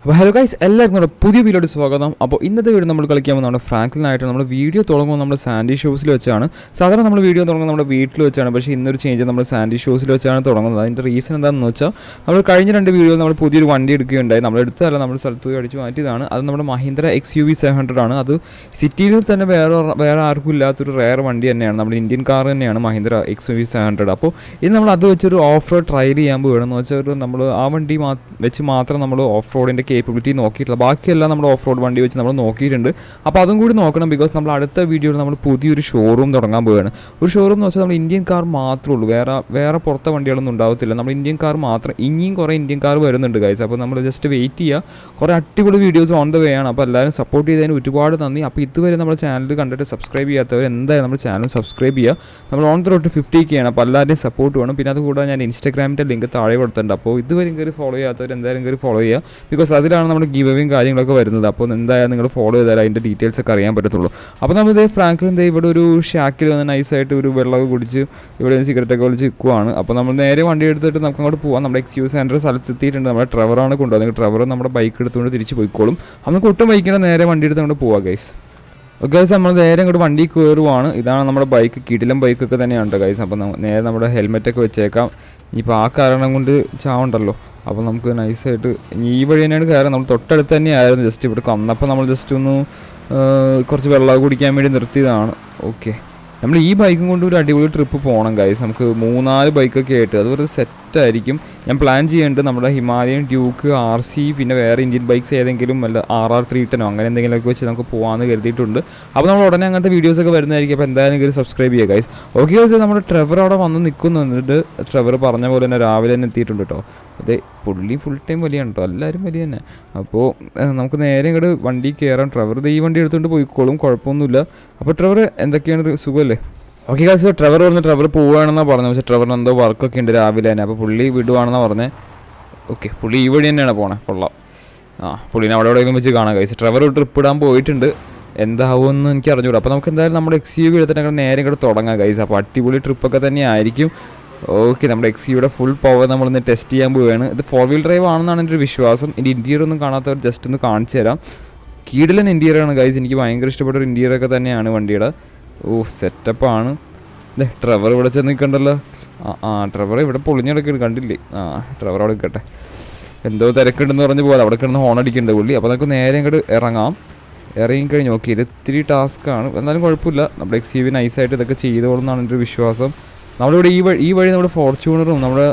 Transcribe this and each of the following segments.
അപ്പോൾ hello guys എല്ലാവർക്കും നമ്മുടെ പുതിയ വീഡിയോയുടെ സ്വാഗതം അപ്പോൾ ഇന്നത്തെ വീഡിയോ നമ്മൾ കളിക്കാൻ പോകുന്ന നമ്മുടെ ഫ്രാങ്ക്ലിനായിട്ട് നമ്മൾ വീഡിയോ തുടങ്ങുമ്പോൾ നമ്മുടെ സാൻഡി ഷോസിൽ വെച്ചാണ് സാധാരണ നമ്മൾ വീഡിയോ തുടങ്ങുന്നത് നമ്മുടെ വീട്ടിൽ വെച്ചാണ് പക്ഷേ ഇന്നൊരു ചേഞ്ച് നമ്മൾ സാൻഡി ഷോസിൽ വെച്ചാണ് തുടങ്ങുന്നത് അതിൻ്റെ റീസൺ എന്താണെന്ന് വെച്ചാൽ നമ്മൾ കഴിഞ്ഞ രണ്ട് വീഡിയോയിൽ നമ്മൾ പുതിയൊരു വണ്ടി എടുക്കുകയുണ്ടായി നമ്മൾ എടുത്തതല്ല നമ്മൾ സ്ഥലത്ത് പോയി അടിച്ച് മാറ്റിയതാണ് അത് നമ്മുടെ Mahindra X U V seven hundred ആണ് അത് സിറ്റിയിൽ തന്നെ വേറെ ഒര- വേറെ ആർക്കും ഇല്ലാത്തൊരു റെയർ വണ്ടി തന്നെയാണ് നമ്മുടെ ഇന്ത്യൻ കാർ തന്നെയാണ് Mahindra X U V seven hundred അപ്പോൾ ഇത് നമ്മൾ അത് വെച്ചൊരു ഓഫ് റോഡ് ട്രയൽ ചെയ്യാൻ പോവുകയാണെന്ന് വെച്ചാൽ ഒരു നമ്മൾ ആ വണ്ടി മാ വെച്ച് മാത്രം നമ്മൾ ഓഫ് റോഡിൻ്റെ കേപ്പബിലിറ്റി നോക്കിയിട്ടില്ല ബാക്കിയെല്ലാം നമ്മൾ ഓഫ് റോഡ് വണ്ടി വെച്ച് നമ്മൾ നോക്കിയിട്ടുണ്ട് അപ്പോൾ അതും കൂടി നോക്കണം ബിക്കോസ് നമ്മൾ അടുത്ത വീഡിയോയിൽ നമ്മൾ പുതിയൊരു ഷോറൂം തുടങ്ങാൻ പോവുകയാണ് ഒരു ഷോറൂം എന്ന് വെച്ചാൽ നമ്മൾ ഇന്ത്യൻ കാർ മാത്രമേ ഉള്ളൂ വേറെ വേറെ പുറത്തെ വണ്ടികളൊന്നും ഉണ്ടാവത്തില്ല നമ്മൾ ഇന്ത്യൻ കാർ മാത്രം ഇനിയും കുറേ ഇന്ത്യൻ കാർ വരുന്നുണ്ട് ഗൈസ് അപ്പോൾ നമ്മൾ ജസ്റ്റ് വെയിറ്റ് ചെയ്യുക കുറേ അടിപൊളി വീഡിയോസ് ഓൺ ദ വേ ആണ് അപ്പോൾ എല്ലാവരും സപ്പോർട്ട് ചെയ്തതിന് ഒരുപാട് നന്ദി അപ്പോൾ ഇതുവരെ നമ്മുടെ ചാനൽ കണ്ടിട്ട് സബ്സ്ക്രൈബ് ചെയ്യാത്തവർ എന്തായാലും നമ്മുടെ ചാനൽ സബ്സ്ക്രൈബ് ചെയ്യുക നമ്മൾ ഓൺ ദ റോട്ട് ഫിഫ്റ്റി ആണ് അപ്പോൾ എല്ലാവരുടെയും സപ്പോർട്ട് വേണം പിന്നെ അതുകൂടാതെ ഞാൻ ഇൻസ്റ്റാഗ്രാമിൻ്റെ ലിങ്ക് താഴെ കൊടുത്തിട്ടുണ്ട് അപ്പോൾ ഇതുവരെ കയറി ഫോളോ ചെയ്യാത്തവർ എന്തായാലും കയറി ഫോളോ ചെയ്യുക ബിക്കോസ് അതിലാണ് നമ്മുടെ ഗീവയും കാര്യങ്ങളൊക്കെ വരുന്നത് അപ്പോൾ എന്തായാലും നിങ്ങൾ ഫോളോ ചെയ്താൽ അതിൻ്റെ ഡീറ്റെയിൽസ് ഒക്കെ അറിയാൻ പറ്റത്തുള്ളൂ അപ്പോൾ നമ്മൾ ഇതേ ഫ്രാങ്ക്ലിൻ ദേ ഇവിടെ ഒരു ഷാക്കിൽ വന്ന് നൈസായിട്ട് ഒരു വെള്ളമൊക്കെ കുടിച്ച് ഇവിടെ സിഗരറ്റ് ഒക്കെ വലിച്ച് നിൽക്കുവാണ് അപ്പോൾ നമ്മൾ നേരെ വണ്ടി എടുത്തിട്ട് നമുക്ക് അങ്ങോട്ട് പോകാം നമ്മുടെ എക്സ്ക്യൂസ് സെൻറ്റർ സ്ഥലത്ത് എത്തിയിട്ടുണ്ട് നമ്മുടെ ട്രവറാണ് കൊണ്ടുപോകുന്നത് ട്രവർ നമ്മുടെ ബൈക്ക് എടുത്തുകൊണ്ട് തിരിച്ച് പോയിക്കോളും അപ്പോൾ നമുക്ക് ഒട്ടും ബൈക്കിൻ്റെ നേരെ വണ്ടി എടുത്ത് അങ്ങോട്ട് പോവാം ഗൈസ് ഗൈസ് നമ്മൾ നേരെ ഇങ്ങോട്ട് വണ്ടി കയറുവാണ് ഇതാണ് നമ്മുടെ ബൈക്ക് കിടിലം ബൈക്കൊക്കെ തന്നെയാണ് കേട്ടോ ഗൈസ് അപ്പോൾ നമ്മ- നേരെ നമ്മുടെ ഹെൽമെറ്റൊക്കെ വെച്ചേക്കാം ഇനിയിപ്പോൾ ആ കാരണം കൊണ്ട് ചാവുണ്ടല്ലോ അപ്പോൾ നമുക്ക് നൈസായിട്ട് ഇനി ഈ വഴി തന്നെയാണ് കയറുന്നത് നമ്മൾ തൊട്ടടുത്ത് തന്നെയായിരുന്നു ജസ്റ്റ് ഇവിടെ വന്നപ്പോൾ നമ്മൾ ജസ്റ്റ് ഒന്ന് ആ, കുറച്ച് വെള്ളം കുടിക്കാൻ വേണ്ടി നിർത്തിയതാണ് ഓക്കെ നമ്മൾ ഈ ബൈക്കും കൊണ്ട് ഒരു അടിപൊളി ട്രിപ്പ് പോകണം ഗൈസ് നമുക്ക് മൂന്നാല് ബൈക്കൊക്കെ ആയിട്ട് അത് ഒരു സെറ്റായിരിക്കും ഞാൻ പ്ലാൻ ചെയ്യേണ്ടത് നമ്മുടെ ഹിമാലയൻ ഡ്യൂക്ക് ആർ സി പിന്നെ വേറെ ഇന്ത്യൻ ബൈക്സ് ഏതെങ്കിലും വല്ല ആർ ആർ ത്രീ ടെനോ അങ്ങനെ എന്തെങ്കിലുമൊക്കെ വെച്ച് നമുക്ക് പോകാമെന്ന് കരുതിയിട്ടുണ്ട് അപ്പോൾ നമ്മൾ ഉടനെ അങ്ങനത്തെ വീഡിയോസൊക്കെ വരുന്നതായിരിക്കും അപ്പോൾ എന്തായാലും കയറി സബ്സ്ക്രൈബ് ചെയ്യുക ഗൈസ് ഓക്കെ ഗൈസ് നമ്മുടെ ട്രെവർ അവിടെ വന്ന് നിൽക്കുന്നുണ്ട് ട്രെവർ പറഞ്ഞ പോലെ തന്നെ രാവിലെ തന്നെ എത്തിയിട്ടുണ്ട് കേട്ടോ അതെ പുള്ളി ഫുൾ ടൈം വലിയാണ് കേട്ടോ എല്ലാവരും വലിയ തന്നെ അപ്പോൾ ഏഹ്, നമുക്ക് നേരെ ഇങ്ങോട്ട് വണ്ടി കയറാം ട്രെവർ ഇത് ഈ വണ്ടി എടുത്തുകൊണ്ട് പോയിക്കോളും കുഴപ്പമൊന്നുമില്ല അപ്പോൾ ട്രെവർ എന്തൊക്കെയാണ് ഒരു സുഖമല്ലേ ഓക്കെ കാസ് ട്രെവർ പറഞ്ഞ് ട്രെവർ പോവുകയാണെന്നാണ് പറഞ്ഞത് പക്ഷേ ട്രെവറിന് എന്തോ വർക്കൊക്കെ ഉണ്ട് രാവിലെ തന്നെ അപ്പോൾ പുള്ളി വിടുവാണെന്നാണ് പറഞ്ഞത് ഓക്കെ പുള്ളി ഈ വഴി തന്നെയാണ് പോണേ കൊള്ളാം ആ പുള്ളിനെ അവിടെ എവിടെയെങ്കിലും വെച്ച് കാണാം കഴിച്ച് ട്രെവർ ഒരു ട്രിപ്പ് ഇടാൻ പോയിട്ടുണ്ട് എന്താവുമെന്ന് എനിക്ക് അറിഞ്ഞൂടാ അപ്പോൾ നമുക്ക് എന്തായാലും നമ്മുടെ എക്സ് യു വി എടുത്തിട്ട് അങ്ങോട്ട് നേരെ ഇങ്ങോട്ട് തുടങ്ങാം കൈസ് അപ്പോൾ അടിപൊളി ട്രിപ്പൊക്കെ തന്നെ ആയിരിക്കും ഓക്കെ നമ്മുടെ എക്സ് യുടെ ഫുൾ പവർ നമ്മളൊന്ന് ടെസ്റ്റ് ചെയ്യാൻ പോവുകയാണ് ഇത് ഫോർ വീൽ ഡ്രൈവ് ആണെന്നാണ് എൻ്റെ ഒരു വിശ്വാസം ഇതിൻ്റെ ഇൻറ്റീരിയർ ഒന്നും കാണാത്തവർ ജസ്റ്റ് ഒന്ന് കാണിച്ചു തരാം കീടിലൻ ഇൻറ്റീരിയർ ആണ് ഗൈസ് എനിക്ക് ഭയങ്കര ഇഷ്ടപ്പെട്ട ഒരു ഇൻറ്റീരിയർ ഒക്കെ തന്നെയാണ് വണ്ടിയുടെ ഓ സെറ്റപ്പാണ് ദേ ട്രെവർ ഇവിടെ ചെന്ന് നിൽക്കണ്ടല്ലോ ആ ആ ട്രെവർ ഇവിടെ പൊളിഞ്ഞിടക്കാണ് കണ്ടില്ലേ ആ ട്രെവർ അവിടെ നിൽക്കട്ടെ എന്തോ തിരക്കുണ്ടെന്ന് പറഞ്ഞ് പോകാം അവിടെ കിടന്ന് ഹോൺ അടിക്കുന്നുണ്ട് പുള്ളി അപ്പോൾ നമുക്ക് നേരെ ഇങ്ങോട്ട് ഇറങ്ങാം ഇറങ്ങിക്കഴിഞ്ഞ് ഓക്കെ ഇത് ഇത്തിരി ടാസ്ക്കാണ് എന്നാലും കുഴപ്പമില്ല നമ്മുടെ എക്സ് യു വി നൈസായിട്ട് ഇതൊക്കെ ചെയ്തോളും എന്നാണ് എൻ്റെ ഒരു വിശ്വാസം നമ്മളിവിടെ ഈ വഴി ഈ വഴി നമ്മുടെ ഫോർച്യൂണറും നമ്മുടെ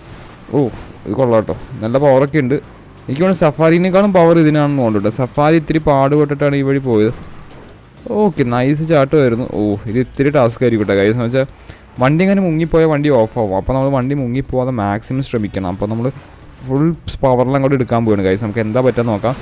ഓ ഇത് കൊള്ളാം കേട്ടോ നല്ല പവറൊക്കെ ഉണ്ട് എനിക്ക് തോന്നുന്നു സഫാരിനേക്കാളും പവർ ഇതിനാണെന്ന് തോന്നുന്നുണ്ട് സഫാരി ഇത്തിരി പാടുപെട്ടിട്ടാണ് ഈ വഴി പോയത് ഓക്കെ നൈസ് ചാട്ടമായിരുന്നു ഓ ഇത് ഇത്തിരി ടാസ്ക് ആയിരിക്കും കേട്ടോ കാര്യം എന്ന് വെച്ചാൽ വണ്ടി ഇങ്ങനെ മുങ്ങിപ്പോയാൽ വണ്ടി ഓഫ് ആവും അപ്പോൾ നമ്മൾ വണ്ടി മുങ്ങിപ്പോകാതെ മാക്സിമം ശ്രമിക്കണം അപ്പോൾ നമ്മൾ ഫുൾ പവറിൽ അങ്ങോട്ട് എടുക്കാൻ പോവുകയാണ് ഗൈസ് നമുക്ക് എന്താ പറ്റാൻ നോക്കാം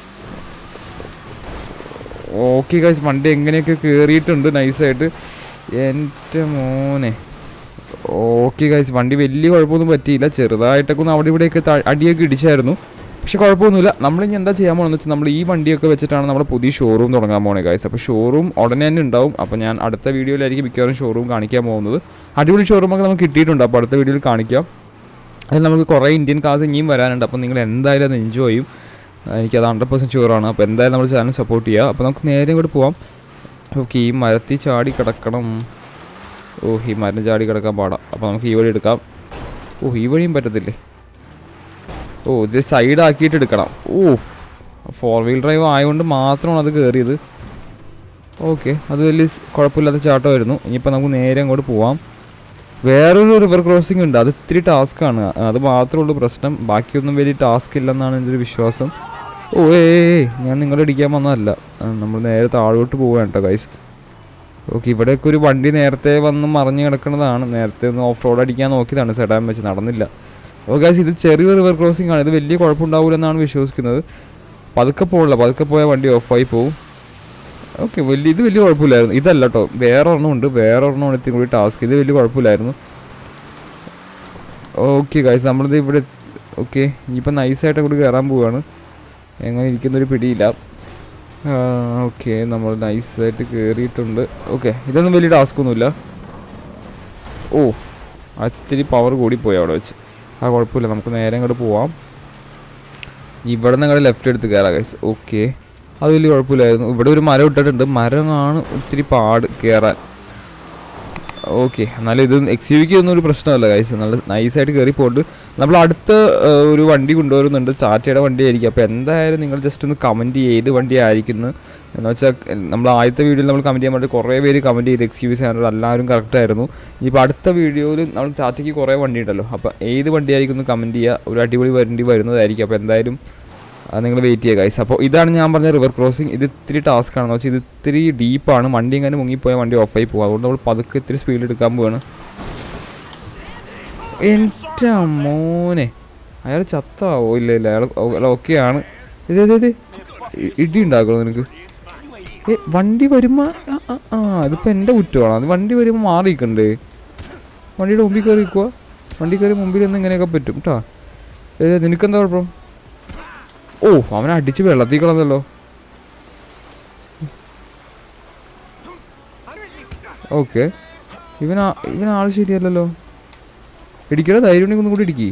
ഓക്കെ ഗൈസ് വണ്ടി എങ്ങനെയൊക്കെ കയറിയിട്ടുണ്ട് നൈസായിട്ട് എൻ്റെ മോനെ ഓക്കെ ഗൈസ് വണ്ടി വലിയ കുഴപ്പമൊന്നും പറ്റിയില്ല ചെറുതായിട്ടൊക്കെ ഒന്ന് അവിടെ ഇവിടെയൊക്കെ ത- അടിയൊക്കെ ഇടിച്ചായിരുന്നു പക്ഷെ കുഴപ്പമൊന്നുമില്ല നമ്മളിനി എന്താ ചെയ്യാൻ പോകണമെന്ന് വെച്ചാൽ നമ്മൾ ഈ വണ്ടിയൊക്കെ വെച്ചിട്ടാണ് നമ്മൾ പുതിയ ഷോറൂം തുടങ്ങാൻ പോണേ ഗൈസ് അപ്പോൾ ഷോറൂം ഉടനെ തന്നെ ഉണ്ടാവും അപ്പോൾ ഞാൻ അടുത്ത വീഡിയോയിലായിരിക്കും മിക്കവാറും ഷോറൂം കാണിക്കാൻ പോകുന്നത് അടിപൊളി ഷോറൂമൊക്കെ നമുക്ക് കിട്ടിയിട്ടുണ്ട് അപ്പോൾ അടുത്ത വീഡിയോയിൽ കാണിക്കാം അതിൽ നമുക്ക് കുറേ ഇന്ത്യൻ കാർസ് ഇനിയും വരാനുണ്ട് അപ്പോൾ നിങ്ങൾ എന്തായാലും അത് എൻജോയ് ചെയ്യും എനിക്കത് ഹൺഡ്രഡ് പെർസെൻറ്റ് ഷുവറാണ് അപ്പോൾ എന്തായാലും നമ്മൾ ചാനൽ സപ്പോർട്ട് ചെയ്യുക അപ്പോൾ നമുക്ക് നേരെ ഇങ്ങോട്ട് പോവാം ഓക്കെ ഈ മരത്തിൽ ചാടി കിടക്കണം ഓ ഈ മരം ചാടി കിടക്കാൻ പാടാം അപ്പോൾ നമുക്ക് ഈ വഴി എടുക്കാം ഓ ഈ വഴിയും പറ്റത്തില്ലേ ഓ ഇത് സൈഡ് ആക്കിയിട്ട് എടുക്കണം ഓ ഫോർ വീൽ ഡ്രൈവ് ആയതുകൊണ്ട് മാത്രമാണ് അത് കയറിയത് ഓക്കെ അത് വലിയ സ് കുഴപ്പമില്ലാത്ത ചാട്ടമായിരുന്നു ഇനിയിപ്പോൾ നമുക്ക് നേരെ അങ്ങോട്ട് പോവാം വേറൊരു റിവർ ക്രോസിംഗ് ഉണ്ട് അത് ഇത്തിരി ടാസ്ക്കാണ് അത് മാത്രമേ ഉള്ളൂ പ്രശ്നം ബാക്കിയൊന്നും വലിയ ടാസ്ക് ഇല്ലെന്നാണ് എൻ്റെ ഒരു വിശ്വാസം ഓ ഏ ഞാൻ നിങ്ങളെ ഇടിക്കാൻ വന്നതല്ല ആ, നമ്മൾ നേരെ താഴോട്ട് പോവുകയാണ് കേട്ടോ ഗൈസ് ഓക്കെ ഇവിടെയൊക്കെ ഒരു വണ്ടി നേരത്തെ വന്ന് മറിഞ്ഞ് കിടക്കുന്നതാണ് നേരത്തെ ഒന്ന് ഓഫ് റോഡ് അടിക്കാൻ നോക്കിയതാണ് സെഡാൻ വെച്ച് നടന്നില്ല ഓ ഗൈസ് ഇത് ചെറിയ റിവർ ക്രോസിംഗ് ആണ് ഇത് വലിയ കുഴപ്പമുണ്ടാവില്ലെന്നാണ് വിശ്വസിക്കുന്നത് പതുക്കെ പോകില്ല പതുക്കെ പോയാൽ വണ്ടി ഓഫായി പോകും ഓക്കെ വലിയ ഇത് വലിയ കുഴപ്പമില്ലായിരുന്നു ഇതല്ല കേട്ടോ വേറെ ഒരെണ്ണം ഉണ്ട് വേറെ ഒരെണ്ണം ഇത്തിരി കൂടി ടാസ്ക് ഇത് വലിയ കുഴപ്പമില്ലായിരുന്നു ഓക്കെ ഗൈസ് നമ്മളിത് ഇവിടെ ഓക്കെ ഇനിയിപ്പോൾ നൈസായിട്ട് കൂടി കയറാൻ പോവുകയാണ് എങ്ങനെ ഇരിക്കുന്നൊരു പിടിയില്ല ഓക്കെ നമ്മൾ നൈസായിട്ട് കയറിയിട്ടുണ്ട് ഓക്കെ ഇതൊന്നും വലിയ ടാസ്ക് ഒന്നുമില്ല ഓ അത്തിരി പവർ കൂടിപ്പോയി അവിടെ വെച്ച് ആ കുഴപ്പമില്ല നമുക്ക് നേരെ അങ്ങോട്ട് പോവാം ഇവിടെ നിങ്ങൾ ലെഫ്റ്റ് എടുത്ത് കയറാം ഗൈസ് ഓക്കെ അത് വലിയ കുഴപ്പമില്ലായിരുന്നു ഇവിടെ ഒരു മരം ഇട്ടിട്ടുണ്ട് മരമാണ് ഒത്തിരി പാട് കയറാൻ ഓക്കെ എന്നാലും ഇത് എക്സ് യു വിക്ക് ഒന്നും ഒരു പ്രശ്നമല്ല ഗൈസ് നല്ല നൈസായിട്ട് കയറി പോയിട്ട് നമ്മൾ അടുത്ത ആ, ഒരു വണ്ടി കൊണ്ടുവരുന്നുണ്ട് ടാറ്റയുടെ വണ്ടി ആയിരിക്കും അപ്പോൾ എന്തായാലും നിങ്ങൾ ജസ്റ്റ് ഒന്ന് കമൻറ്റ് ചെയ്ത് വണ്ടി ആയിരിക്കുന്നു എന്ന് വെച്ചാൽ നമ്മൾ ആദ്യത്തെ വീഡിയോയിൽ നമ്മൾ കമൻറ്റ് ചെയ്യാൻ വേണ്ടി കുറേ പേര് കമൻറ്റ് ചെയ്ത് എക്സ് യു വി സാൻഡർ എല്ലാവരും കറക്റ്റ് ആയിരുന്നു ഇനിയിപ്പോൾ അടുത്ത വീഡിയോയിൽ നമ്മൾ ടാറ്റയ്ക്ക് കുറേ വണ്ടി ഉണ്ടല്ലോ അപ്പോൾ ഏത് വണ്ടി ആയിരിക്കും ഒന്ന് കമൻറ്റ് ചെയ്യുക ഒരു അടിപൊളി വണ്ടി വരുന്നതായിരിക്കും അപ്പോൾ എന്തായാലും നിങ്ങൾ വെയിറ്റ് ചെയ്യുക ഗൈസ് അപ്പോൾ ഇതാണ് ഞാൻ പറഞ്ഞ റിവർ ക്രോസിങ് ഇത് ഇത്തിരി ടാസ്ക് ആണെന്ന് വെച്ചാൽ ഇത് ഇത്തിരി ഡീപ്പാണ് വണ്ടി എങ്ങനെ മുങ്ങിപ്പോയാൽ വണ്ടി ഓഫായി പോകും അതുകൊണ്ട് നമ്മൾ പതുക്കെ ഇത്തിരി സ്പീഡ് എടുക്കാൻ പോവാണ് എൻ്റെ മോനെ അയാൾ ചത്താവോ ഇല്ല ഇല്ല അയാൾ അയാൾ ഓക്കെയാണ് ഇത് ഇത് ഇത് ഇ- ഇടി ഉണ്ടാക്കുമോ നിനക്ക് ഏ വണ്ടി വരുമ്പോൾ ആ ആ, ആ അതിപ്പോൾ എൻ്റെ കുറ്റമാണ് അത് വണ്ടി വരുമ്പോൾ മാറിയിക്കണ്ടേ വണ്ടിയുടെ മുമ്പിൽ കയറി നിൽക്കുക വണ്ടി കയറി മുമ്പിൽ നിന്ന് ഇങ്ങനെയൊക്കെ പറ്റും കേട്ടോ ഏ നിനക്കെന്താ കുഴപ്പം ഓ അവനെ അടിച്ച് വെള്ളത്തിൽ കളഞ്ഞല്ലോ ഓക്കെ ഇവനാ ഇവനാൾ ശരിയല്ലല്ലോ ഇടിക്കട ധൈര്യം ഉണ്ടെങ്കിൽ ഒന്നും കൂടി ഇടിക്കി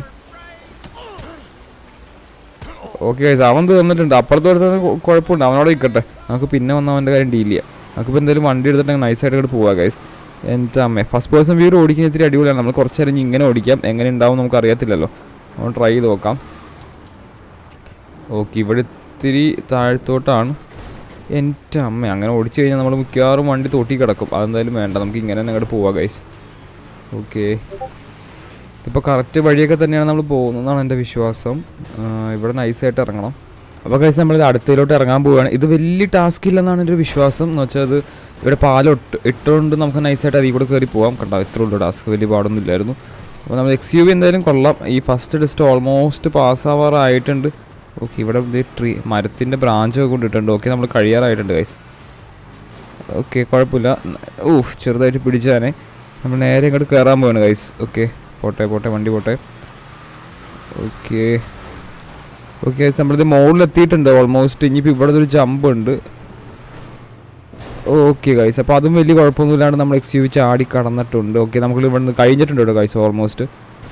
ഓക്കെ ഗൈസ് അവൻ തന്നിട്ടുണ്ട് അപ്പുറത്തോട്ട് കുഴപ്പമുണ്ട് അവനോട് നിൽക്കട്ടെ നമുക്ക് പിന്നെ വന്ന അവൻ്റെ കാര്യം ഡീൽ ചെയ്യാം നമുക്കിപ്പോൾ എന്തായാലും വണ്ടി എടുത്തിട്ട് നൈസായിട്ട് അങ്ങോട്ട് പോവാം ഗൈസ് എൻ്റെ അമ്മേ ഫസ്റ്റ് പേഴ്സൺ വ്യൂ ഓടിക്കുന്ന ഇത്തിരി അടിപൊളിയാണ് നമ്മൾ കുറച്ച് നേരം ഇനി ഇങ്ങനെ ഓടിക്കാം എങ്ങനെ ഉണ്ടാവും നമുക്ക് അറിയത്തില്ലല്ലോ നമ്മൾ ട്രൈ ചെയ്ത് നോക്കാം ഓക്കെ ഇവിടെ ഇത്തിരി താഴത്തോട്ടാണ് എൻ്റെ അമ്മ അങ്ങനെ ഓടിച്ചു കഴിഞ്ഞാൽ നമ്മൾ മിക്കവാറും വണ്ടി തോട്ടി കിടക്കും അതെന്തായാലും വേണ്ട നമുക്ക് ഇങ്ങനെ തന്നെ അങ്ങോട്ട് പോവാം ഗൈസ് ഓക്കെ ഇപ്പോൾ കറക്റ്റ് വഴിയൊക്കെ തന്നെയാണ് നമ്മൾ പോകുന്നതെന്നാണ് എൻ്റെ വിശ്വാസം ആ, ഇവിടെ നൈസായിട്ട് ഇറങ്ങണം അപ്പോൾ കഴിച്ച് നമ്മൾ അടുത്തതിലോട്ട് ഇറങ്ങാൻ പോവുകയാണ് ഇത് വലിയ ടാസ്ക് ഇല്ലെന്നാണ് എൻ്റെ ഒരു വിശ്വാസം എന്ന് വെച്ചാൽ അത് ഇവിടെ പാലൊട്ട് ഇട്ടുകൊണ്ട് നമുക്ക് നൈസായിട്ട് അതിൽ കൂടെ കയറി പോകാം കണ്ടോ ഇത്ര ഉള്ളൂ ടാസ്ക് വലിയ പാടൊന്നും ഇല്ലായിരുന്നു അപ്പോൾ നമ്മൾ എക്സ് യു വി എന്തായാലും കൊള്ളാം ഈ ഫസ്റ്റ് ടെസ്റ്റ് ഓൾമോസ്റ്റ് പാസ്സാവാറായിട്ടുണ്ട് ഓക്കെ ഇവിടെ ഇത് ട്രീ മരത്തിൻ്റെ ബ്രാഞ്ചൊക്കെ കൊണ്ടിട്ടുണ്ട് ഓക്കെ നമ്മൾ കഴിയാറായിട്ടുണ്ട് ഗൈസ് ഓക്കെ കുഴപ്പമില്ല ഓ ചെറുതായിട്ട് പിടിച്ചാനെ നമ്മൾ നേരെ ഇങ്ങോട്ട് കയറാൻ പോവാണ് ഗൈസ് ഓക്കെ പോട്ടെ പോട്ടെ വണ്ടി പോട്ടെ ഓക്കെ ഓക്കെ നമ്മളിത് മുകളിൽ എത്തിയിട്ടുണ്ട് ഓൾമോസ്റ്റ് ഇനിയിപ്പോൾ ഇവിടെ ഒരു ജമ്പ് ഉണ്ട് ഓക്കെ ഗൈസ് അപ്പോൾ അതും വലിയ കുഴപ്പമൊന്നുമില്ലാണ്ട് നമ്മൾ എക്സ് യു വി ചാടി കടന്നിട്ടുണ്ട് ഓക്കെ നമുക്ക് ഇവിടെ നിന്ന് കഴിഞ്ഞിട്ടുണ്ട് കേട്ടോ ഗൈസ് ഓൾമോസ്റ്റ്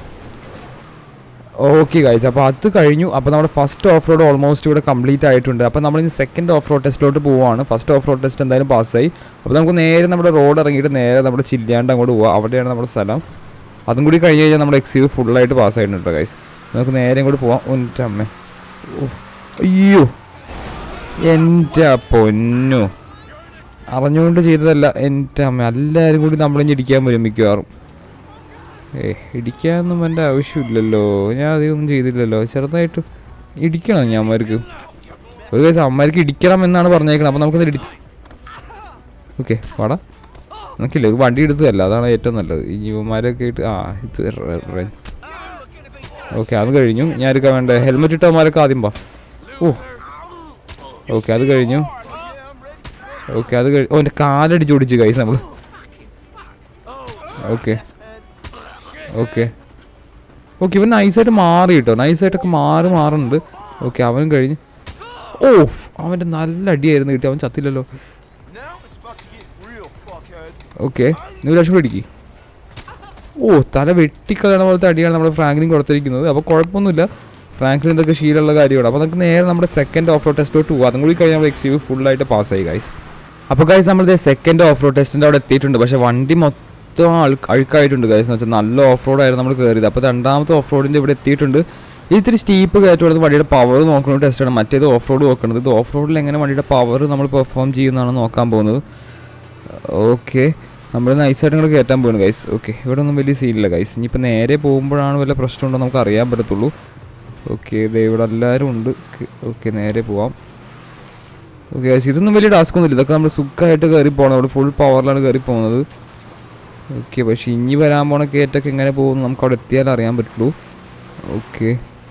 ഓക്കെ ഗൈസ് അപ്പോൾ അത് കഴിഞ്ഞു അപ്പോൾ നമ്മുടെ ഫസ്റ്റ് ഓഫ് റോഡ് ഓൾമോസ്റ്റ് ഇവിടെ കംപ്ലീറ്റ് ആയിട്ടുണ്ട് അപ്പോൾ നമ്മൾ ഇനി സെക്കൻഡ് ഓഫ് റോഡ് ടെസ്റ്റിലോട്ട് പോവുകയാണ് ഫസ്റ്റ് ഓഫ് റോഡ് ടെസ്റ്റ് എന്തായാലും പാസ്സായി അപ്പോൾ നമുക്ക് നേരെ നമ്മുടെ റോഡ് ഇറങ്ങിയിട്ട് നേരെ നമ്മുടെ ചില്ലാണ്ട് അങ്ങോട്ട് പോവാം അവിടെയാണ് നമ്മുടെ സ്ഥലം അതും കൂടി കഴിഞ്ഞ് കഴിഞ്ഞാൽ നമ്മുടെ എക്സ് യു ഫുള്ളായിട്ട് പാസ്സായിട്ടുണ്ട് കേട്ടോ ഗൈസ് നമുക്ക് നേരെ ഇങ്ങോട്ട് പോവാം ഒന്നിട്ട് അമ്മേ ഓ, അയ്യോ എൻ്റെ പൊന്നു അറിഞ്ഞുകൊണ്ട് ചെയ്തതല്ല എൻ്റെ അമ്മ എല്ലാവരും കൂടി നമ്മളിഞ്ഞ് ഇടിക്കാൻ വരും മിക്കവാറും ഏ ഇടിക്കാനൊന്നും എൻ്റെ ആവശ്യമില്ലല്ലോ ഞാൻ അധികമൊന്നും ചെയ്തില്ലല്ലോ ചെറുതായിട്ട് ഇടിക്കണം ഞാൻ അമ്മമാർക്ക് ഒരു ദിവസം അമ്മമാർക്ക് ഇടിക്കണം എന്നാണ് പറഞ്ഞേക്കുന്നത് അപ്പോൾ നമുക്കത് ഇടി ഓക്കെ വാടാ നമുക്കില്ല ഒരു വണ്ടി എടുത്തതല്ല അതാണ് ഏറ്റവും നല്ലത് ഈ യുവന്മാരൊക്കെ ആയിട്ട് ആ ഇത് ഓക്കെ അത് കഴിഞ്ഞു ഞാൻ എടുക്കാൻ വേണ്ട ഹെൽമെറ്റ് ഇട്ടവന്മാരൊക്കെ ആദ്യം പാ ഓ ഓക്കെ അത് കഴിഞ്ഞു ഓക്കെ അത് കഴിഞ്ഞു ഓ എൻ്റെ കാലടിച്ച് ഓടിച്ച് കൈസ് നമ്മൾ ഓക്കെ ഓക്കെ ഓക്കെ ഇവൻ നൈസായിട്ട് മാറി കേട്ടോ നൈസായിട്ടൊക്കെ മാറി മാറുന്നുണ്ട് ഓക്കെ അവനും കഴിഞ്ഞ് ഓ അവൻ്റെ നല്ല അടിയായിരുന്നു കിട്ടി അവൻ ചത്തില്ലല്ലോ Now it's about to get real, fuckhead. Okay നീ ലക്ഷം പിടിക്ക് ഓ തല വെട്ടിക്കളയണ പോലത്തെ അടിയാണ് നമ്മുടെ ഫ്രാങ്ക്ലിൻ കൊടുത്തിരിക്കുന്നത് അപ്പോൾ കുഴപ്പമൊന്നുമില്ല ഫ്രാങ്ക്ലിൻ ഇതൊക്കെ ശീലമുള്ള കാര്യമാണ് അപ്പോൾ നമുക്ക് നേരെ നമ്മുടെ സെക്കൻഡ് ഓഫ് റോഡ് ടെസ്റ്റിലോട്ട് പോകും അതും കൂടി കഴിഞ്ഞാൽ നമ്മൾ എക്സ് യു ഫുള്ളായിട്ട് പാസ്സായി ഗൈസ് അപ്പോൾ ഗൈസ് നമ്മൾ സെക്കൻഡ് ഓഫ് റോഡ് ടെസ്റ്റിൻ്റെ അവിടെ എത്തിയിട്ടുണ്ട് പക്ഷേ വണ്ടി മൊത്തം അഴു അഴുക്കായിട്ടുണ്ട് ഗൈസ് എന്ന് വെച്ചാൽ നല്ല ഓഫ് റോഡ് ആയിരുന്നു നമ്മൾ കയറിയത് അപ്പോൾ രണ്ടാമത്തെ ഓഫ് റോഡിൻ്റെ ഇവിടെ എത്തിയിട്ടുണ്ട് ഇത് ഇത്തിരി സ്റ്റീപ്പ് കയറ്റുന്നത് വണ്ടിയുടെ പവർ നോക്കുന്ന ടെസ്റ്റാണ് മറ്റേത് ഓഫ് റോഡ് നോക്കുന്നത് ഇത് ഓഫ് റോഡിൽ എങ്ങനെ വണ്ടിയുടെ പവർ നമ്മൾ പെർഫോം ചെയ്യുന്നതാണ് നോക്കാൻ പോകുന്നത് ഓക്കെ നമ്മൾ നൈസായിട്ട് ഇങ്ങോട്ട് കയറ്റാൻ പോകുന്നു ഗൈസ് ഓക്കെ ഇവിടെ ഒന്നും വലിയ സീനില്ല ഗൈസ് ഇനിയിപ്പോൾ നേരെ പോകുമ്പോഴാണ് വല്ല പ്രശ്നമുണ്ടോ നമുക്ക് അറിയാൻ പറ്റത്തുള്ളൂ ഓക്കെ ഇത് ഇവിടെ എല്ലാവരും ഉണ്ട് ഓക്കെ നേരെ പോവാം ഓക്കെ ഗൈസ് ഇതൊന്നും വലിയ ടാസ്ക് ഒന്നുമില്ല ഇതൊക്കെ നമ്മൾ സുഖമായിട്ട് കയറി പോകണം അവിടെ ഫുൾ പവറിലാണ് കയറി പോകുന്നത് ഓക്കെ പക്ഷേ ഇനി വരാൻ പോണ കയറ്റൊക്കെ എങ്ങനെ പോകുന്നു നമുക്ക് അവിടെ എത്തിയാലേ അറിയാൻ പറ്റുള്ളൂ ഓക്കെ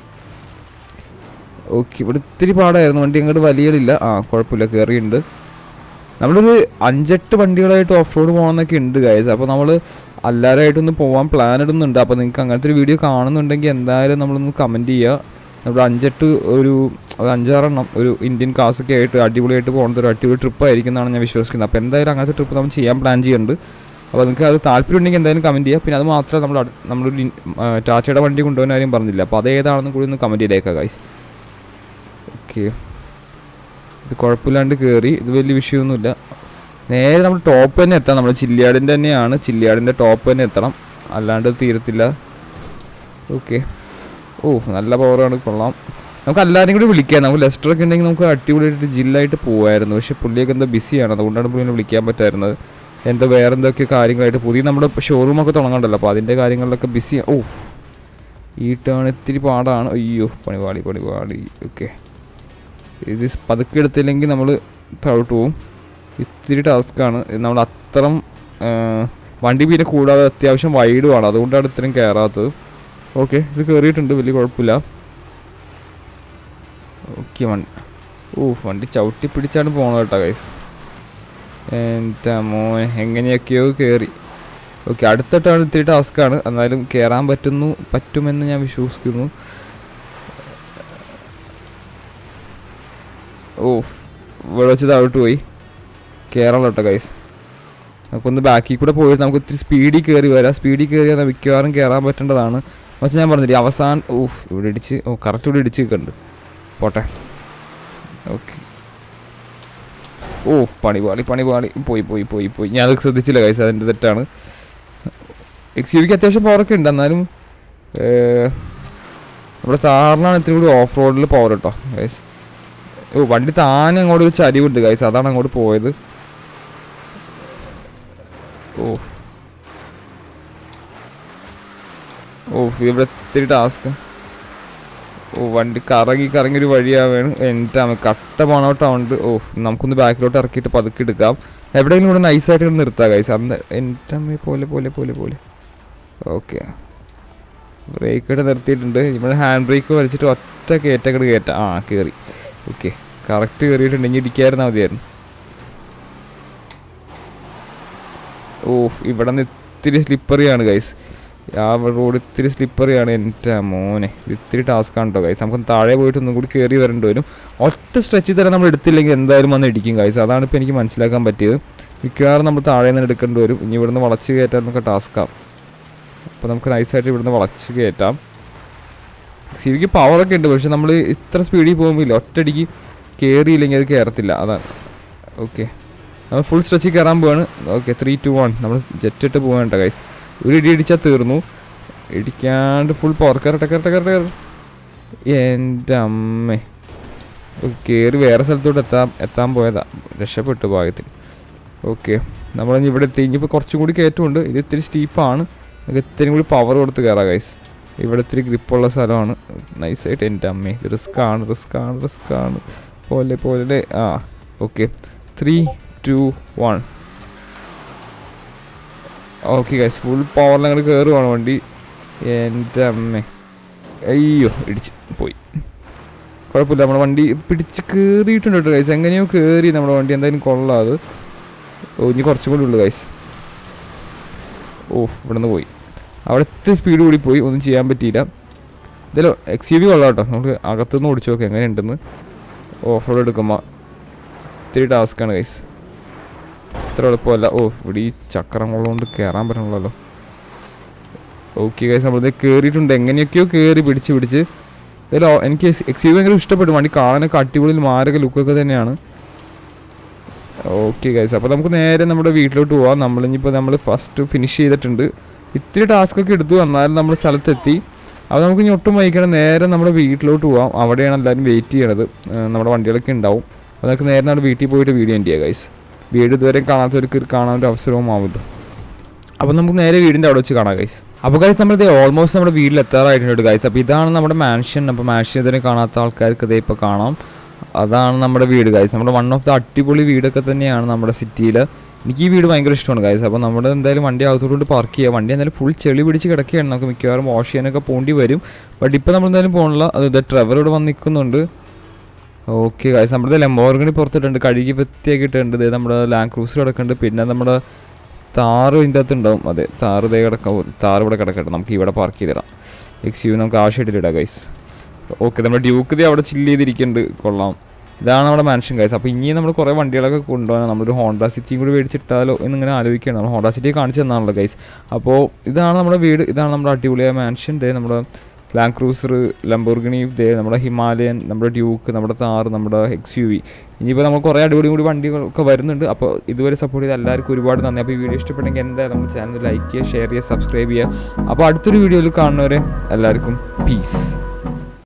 ഓക്കെ ഇവിടെ ഇത്തിരി പാടായിരുന്നു വണ്ടി അങ്ങോട്ട് വലിയതില്ല ആ കുഴപ്പമില്ല കയറിയിട്ടുണ്ട് നമ്മളൊരു അഞ്ചെട്ട് വണ്ടികളായിട്ട് ഓഫ് റോഡ് പോകണമെന്നൊക്കെ ഉണ്ട് ഗൈസ് അപ്പോൾ നമ്മൾ എല്ലാവരുമായിട്ടൊന്ന് പോകാൻ പ്ലാൻ ഇടുന്നുണ്ട് അപ്പോൾ നിങ്ങൾക്ക് അങ്ങനത്തെ ഒരു വീഡിയോ കാണുന്നുണ്ടെങ്കിൽ എന്തായാലും നമ്മളൊന്ന് കമൻറ്റ് ചെയ്യുക നമ്മൾ അഞ്ചെട്ട് ഒരു ഒരു അഞ്ചാറെണ്ണം ഒരു ഇന്ത്യൻ കാസൊക്കെ ആയിട്ട് അടിപൊളിയായിട്ട് പോകുന്നത് ഒരു അടിപൊളി ട്രിപ്പ് ആയിരിക്കും എന്നാണ് ഞാൻ വിശ്വസിക്കുന്നത് അപ്പോൾ എന്തായാലും അങ്ങനത്തെ ട്രിപ്പ് നമ്മൾ ചെയ്യാൻ പ്ലാൻ ചെയ്യുന്നുണ്ട് അപ്പോൾ നിങ്ങൾക്ക് അത് താല്പര്യം ഉണ്ടെങ്കിൽ എന്തായാലും കമൻറ്റ് ചെയ്യുക പിന്നെ അത് മാത്രമേ നമ്മൾ അടു- നമ്മളൊരു ഇൻ- ആ, ടാറ്റയുടെ വണ്ടി കൊണ്ടുപോകാൻ കാര്യം പറഞ്ഞില്ല അപ്പോൾ അത് ഏതാണെന്ന് കൂടി ഒന്ന് കമൻറ്റ് ചെയ്തേക്കാം ഗൈസ് ഓക്കെ ഇത് കുഴപ്പമില്ലാണ്ട് കയറി ഇത് വലിയ വിഷയമൊന്നുമില്ല നേരെ നമ്മൾ ടോപ്പ് തന്നെ എത്താം നമ്മൾ ചില്ലിയാടിൻ്റെ തന്നെയാണ് ചില്ലിയാടിൻ്റെ ടോപ്പ് തന്നെ എത്തണം അല്ലാണ്ട് തീരത്തില്ല ഓക്കെ ഓ നല്ല പവറാണ് കൊള്ളാം നമുക്ക് എല്ലാവരും കൂടി വിളിക്കാം നമുക്ക് ലെസ്റ്റർ ഒക്കെ ഉണ്ടെങ്കിൽ നമുക്ക് അടിപൊളിയായിട്ട് ജില്ലായിട്ട് പോകുമായിരുന്നു പക്ഷെ പുള്ളിയൊക്കെ എന്തോ ബിസിയാണ് അതുകൊണ്ടാണ് പുള്ളിനെ വിളിക്കാൻ പറ്റായിരുന്നത് എന്തോ വേറെ എന്തൊക്കെ കാര്യങ്ങളായിട്ട് പുതിയ നമ്മുടെ ഷോറൂമൊക്കെ തുടങ്ങണ്ടല്ലോ അപ്പോൾ അതിൻ്റെ കാര്യങ്ങളിലൊക്കെ ബിസി ഓ ഈ ടേൺ ഇത്തിരി പാടാണ് അയ്യോ പണിപാടി പണിപാടി ഓക്കെ ഇത് പതുക്കെ എടുത്തില്ലെങ്കിൽ നമ്മൾ താഴോട്ട് പോവും ഇത്തിരി ടാസ്ക്കാണ് നമ്മൾ അത്രം ആ, വണ്ടി പിന്നെ കൂടാതെ അത്യാവശ്യം വൈഡുമാണ് അതുകൊണ്ടാണ് ഇത്രയും കയറാത്തത് ഓക്കെ ഇത് കയറിയിട്ടുണ്ട് വലിയ കുഴപ്പമില്ല ഓക്കെ വണ്ടി ഓ വണ്ടി ചവിട്ടി പിടിച്ചാണ് പോണത് കേട്ടോ ഗൈസ് എൻ്റെ മോൻ എങ്ങനെയൊക്കെയോ കയറി ഓക്കെ അടുത്തിട്ടാണ് ഇത്തിരി ടാസ്ക്കാണ് എന്നാലും കയറാൻ പറ്റുന്നു പറ്റുമെന്ന് ഞാൻ വിശ്വസിക്കുന്നു ഓ ഇവിടെ വെച്ച് താഴോട്ട് പോയി കയറണം കേട്ടോ ഗൈസ് നമുക്കൊന്ന് ബാക്കിൽ കൂടെ പോയിട്ട് നമുക്ക് ഇത്തിരി സ്പീഡിൽ കയറി വരാം സ്പീഡിൽ കയറി വന്നാൽ മിക്കവാറും കയറാൻ പറ്റേണ്ടതാണ് പക്ഷെ ഞാൻ പറഞ്ഞില്ലേ അവസാനം ഓഫ് ഇവിടെ ഇടിച്ച് ഓ കറക്റ്റ് ഇവിടെ ഇടിച്ച് നിൽക്കുന്നുണ്ട് പോട്ടെ ഓക്കെ ഓ പണി പാളി പണി പാളി പോയി പോയി പോയി പോയി ഞാൻ അത് ശ്രദ്ധിച്ചില്ല കൈസ് അതിൻ്റെ തെറ്റാണ് എക്സ് യു വിക്ക് അത്യാവശ്യം പവറൊക്കെ ഉണ്ട് എന്നാലും ഏർ, നമ്മുടെ സാറിനാണ് ഇത്തിരി കൂടി ഓഫ് റോഡിൽ പവർ കേട്ടോ ഗൈസ് ഓ വണ്ടി താനെ അങ്ങോട്ട് ഒരു ചരിവുണ്ട് ഗൈസ് അതാണ് അങ്ങോട്ട് പോയത് ഓ ഓ ഇവിടെ ഇത്തിരി ടാസ്ക് ഓ വണ്ടി കറങ്ങി കറങ്ങി ഒരു വഴിയാവാണ് എൻ്റെ അമ്മ കട്ട പോണോട്ടാവുണ്ട് ഓ നമുക്കൊന്ന് ബാക്കിലോട്ട് ഇറക്കിയിട്ട് പതുക്കെ എടുക്കാം എവിടെയെങ്കിലും ഇവിടെ നൈസായിട്ട് ഇവിടെ നിർത്താം കൈസ് അന്ന് എൻ്റെ അമ്മ പോലെ പോലെ പോലെ പോലെ ഓക്കെ ബ്രേക്ക് ഇട്ട് നിർത്തിയിട്ടുണ്ട് ഇവിടെ ഹാൻഡ് ബ്രേക്ക് വലിച്ചിട്ട് ഒറ്റ കയറ്റങ്ങട് കയറ്റാം ആ കയറി ഓക്കെ കറക്റ്റ് കയറിയിട്ടുണ്ട് ഇനി ഇടിക്കായിരുന്നാൽ മതിയായിരുന്നു ഓ ഇവിടെ നിന്ന് ഇത്തിരി സ്ലിപ്പറിയാണ് ഗൈസ് ആ റോഡ് ഇത്തിരി സ്ലിപ്പറിയാണ് എൻ്റെ മോനെ ഇത് ഇത്തിരി ടാസ്ക്കാണ് കേട്ടോ ഗൈസ് നമുക്ക് താഴെ പോയിട്ട് ഒന്നും കൂടി കയറി വരേണ്ടി വരും ഒറ്റ സ്ട്രെച്ചിൽ തന്നെ നമ്മൾ എടുത്തില്ലെങ്കിൽ എന്തായാലും വന്ന് ഇടിക്കും ഗൈസ് അതാണ് ഇപ്പോൾ എനിക്ക് മനസ്സിലാക്കാൻ പറ്റിയത് മിക്കവാറും നമ്മൾ താഴെ നിന്ന് എടുക്കേണ്ടി വരും ഇനി ഇവിടുന്ന് വളച്ച് കയറ്റാനൊക്കെ ടാസ്ക്കാണ് അപ്പോൾ നമുക്ക് നൈസായിട്ട് ഇവിടുന്ന് വളച്ച് കയറ്റാം സിവിക്ക് പവറൊക്കെ ഉണ്ട് പക്ഷെ നമ്മൾ ഇത്ര സ്പീഡിൽ പോകുമ്പോൾ ഒറ്റയടിക്ക് കയറിയില്ലെങ്കിൽ അത് കയറത്തില്ല അതാണ് ഓക്കെ നമ്മൾ ഫുൾ സ്ട്രെച്ചിൽ കയറാൻ പോവാണ് ഓക്കെ ത്രീ ടു വൺ നമ്മൾ ജെറ്റ് ഇട്ട് പോകാൻ കേട്ടോ ഗൈസ് ഒരു ഇടി ഇടിച്ചാൽ തീർന്നു ഇടിക്കാണ്ട് ഫുൾ പവർ കയറട്ടെ കയറട്ടെ കയറട്ടെ കയറട്ടെ എൻ്റെ അമ്മേ കയറി വേറെ സ്ഥലത്തോട്ട് എത്താൻ എത്താൻ പോയതാ രക്ഷപ്പെട്ടു ഭാഗത്തിൽ ഓക്കെ നമ്മളിനി ഇവിടെ എത്തി ഇനിയിപ്പോൾ കുറച്ചും കൂടി കയറ്റമുണ്ട് ഇത് ഇത്തിരി സ്റ്റീപ്പാണ് നമുക്ക് ഇത്തിരി കൂടി പവർ കൊടുത്ത് കയറാം ഗൈസ് ഇവിടെ ഇത്തിരി ഗ്രിപ്പുള്ള സ്ഥലമാണ് നൈസായിട്ട് എൻ്റെ അമ്മേ റിസ്ക് ആണ് റിസ്ക് ആണ് റിസ്ക് ആണ് പോലെ പോലെ ആ okay three two one okay guys full പവറിൽ അങ്ങോട്ട് കയറുവാണ് വണ്ടി എൻ്റെ അമ്മേ അയ്യോ ഇടിച്ച് പോയി കുഴപ്പമില്ല നമ്മുടെ വണ്ടി പിടിച്ച് കയറിയിട്ടുണ്ട് കേട്ടോ ഗൈസ് എങ്ങനെയോ കയറി നമ്മുടെ വണ്ടി എന്തായാലും കൊള്ളാം അത് ഓ ഇനി കുറച്ചും കൂടി ഉള്ളു ഗൈസ് ഓ ഇവിടെ നിന്ന് പോയി അവിടുത്തെ സ്പീഡ് കൂടി പോയി ഒന്നും ചെയ്യാൻ പറ്റിയില്ല ഇതിലോ എക്സ് യു വി കൊള്ളാം കേട്ടോ നമുക്ക് അകത്തുനിന്ന് ഓടിച്ചു നോക്കാം എങ്ങനെയുണ്ടെന്ന് ഓഫ് റോഡ് എടുക്കുമ്പോൾ ഇത്തിരി ടാസ്ക്കാണ് ഗൈസ് ഇത്ര എളുപ്പമല്ല ഓ ഇവിടെ ഈ ചക്രം ഉള്ളതുകൊണ്ട് കയറാൻ പറ്റണല്ലോ ഓക്കെ ഗൈസ് നമ്മളിത് കയറിയിട്ടുണ്ട് എങ്ങനെയൊക്കെയോ കയറി പിടിച്ച് പിടിച്ച് ഇതിലോ എനിക്ക് എക്സ് യു ഭയങ്കര ഇഷ്ടപ്പെട്ടു വണ്ടി കാണാനൊക്കെ അടിപൊളി മാരക ലുക്കൊക്കെ തന്നെയാണ് ഓക്കെ ഗൈസ് അപ്പോൾ നമുക്ക് നേരെ നമ്മുടെ വീട്ടിലോട്ട് പോവാം നമ്മളിനിപ്പോൾ നമ്മൾ ഫസ്റ്റ് ഫിനിഷ് ചെയ്തിട്ടുണ്ട് ഇത്തിരി ടാസ്ക് ഒക്കെ എടുത്തു എന്നാലും നമ്മൾ സ്ഥലത്തെത്തി അപ്പോൾ നമുക്ക് ഇനി ഒട്ടും വൈകിക്കണം നേരെ നമ്മുടെ വീട്ടിലോട്ട് പോവാം അവിടെയാണ് എല്ലാവരും വെയിറ്റ് ചെയ്യണത് ഏർ നമ്മുടെ വണ്ടികളൊക്കെ ഉണ്ടാവും അപ്പോൾ നമുക്ക് നേരെ നമ്മുടെ വീട്ടിൽ പോയിട്ട് വീഡിയോ എൻ്റെ ചെയ്യാം ഗൈസ് വീട് ഇതുവരെ കാണാത്തവർക്ക് കാണാൻ ഒരു അവസരവും ആവുമല്ലോ അപ്പോൾ നമുക്ക് നേരെ വീടിൻ്റെ അവിടെ വെച്ച് കാണാം ഗൈസ് അപ്പോൾ ഗൈസ് നമ്മൾ ഓൾമോസ്റ്റ് നമ്മുടെ വീട്ടിൽ എത്താറായിട്ടുണ്ട് ഗൈസ് അപ്പോൾ ഇതാണ് നമ്മുടെ മാൻഷൻ അപ്പോൾ മാൻഷൻ ഇതുവരെ കാണാത്ത ആൾക്കാർക്ക് ഇതേ ഇപ്പോൾ കാണാം അതാണ് നമ്മുടെ വീട് ഗൈസ് നമ്മുടെ വൺ ഓഫ് ദ അടിപൊളി വീടൊക്കെ തന്നെയാണ് നമ്മുടെ സിറ്റിയിൽ എനിക്ക് ഈ വീട് ഭയങ്കര ഇഷ്ടമാണ് ഗൈസ് അപ്പോൾ നമ്മൾ എന്തായാലും വണ്ടി അകത്തോട്ട് പാർക്ക് ചെയ്യുക വണ്ടി എന്തായാലും ഫുൾ ചെളി പിടിച്ച് കിടക്കുകയാണ് നമുക്ക് മിക്കവാറും വാഷ് ചെയ്യാനൊക്കെ പോണ്ടി വരും ബട്ട് ഇപ്പോൾ നമ്മൾ എന്തായാലും പോകണില്ല അത് ഇത് ട്രെവർ ഇവിടെ വന്ന് നിൽക്കുന്നുണ്ട് ഓക്കെ ഗൈസ് നമ്മുടെ ലെമ്പോർഗണി പുറത്തിട്ടുണ്ട് കഴുകി വൃത്തിയാക്കിയിട്ടുണ്ട് ഇതേ നമ്മുടെ ലാൻഡ് ക്രൂസർ കിടക്കുന്നുണ്ട് പിന്നെ നമ്മുടെ താറ് ഇതിൻ്റെ അകത്ത് ഉണ്ടാവും അതെ താറ് ഇതേ കിടക്കാം താറ് ഇവിടെ കിടക്കട്ടെ നമുക്ക് ഇവിടെ പാർക്ക് ചെയ്തിടാം എക്സ് യു നമുക്ക് ആവശ്യമായിട്ട് ഇടാം ഗൈസ് ഓക്കെ നമ്മുടെ ഡ്യൂക്ക് ഇത് അവിടെ ചില്ല് ചെയ്തിരിക്കുന്നുണ്ട് കൊള്ളാം ഇതാണ് നമ്മുടെ മാൻഷൻ ഗൈസ് അപ്പോൾ ഇനി നമ്മൾ കുറേ വണ്ടികളൊക്കെ കൊണ്ടുപോകാൻ നമ്മളൊരു ഹോണ്ട സിറ്റിയും കൂടി മേടിച്ചിട്ടാലോ എന്നിങ്ങനെ ആലോചിക്കുകയാണ് നമ്മൾ ഹോണ്ട സിറ്റി കാണിച്ചു തന്നാണല്ലോ ഗൈസ് അപ്പോൾ ഇതാണ് നമ്മുടെ വീട് ഇതാണ് നമ്മുടെ അടിപൊളിയായ മാൻഷൻ ഇതേ നമ്മുടെ ലാൻഡ് ക്രൂസർ ലംബോർഗിനി ദേ നമ്മുടെ ഹിമാലയൻ നമ്മുടെ ഡ്യൂക്ക് നമ്മുടെ താർ നമ്മുടെ എക്സ് യു വി ഇനിയിപ്പോൾ നമ്മൾ കുറേ അടിപൊളി കൂടി വണ്ടികളൊക്കെ വരുന്നുണ്ട് അപ്പോൾ ഇതുവരെ സപ്പോർട്ട് ചെയ്ത എല്ലാവർക്കും ഒരുപാട് നന്ദി അപ്പോൾ ഈ വീഡിയോ ഇഷ്ടപ്പെട്ടെങ്കിൽ എന്തായാലും നമ്മുടെ ചാനൽ ലൈക്ക് ചെയ്യുക ഷെയർ ചെയ്യുക സബ്സ്ക്രൈബ് ചെയ്യുക അപ്പോൾ അടുത്തൊരു വീഡിയോയിൽ കാണുന്നവരെ എല്ലാവർക്കും പീസ്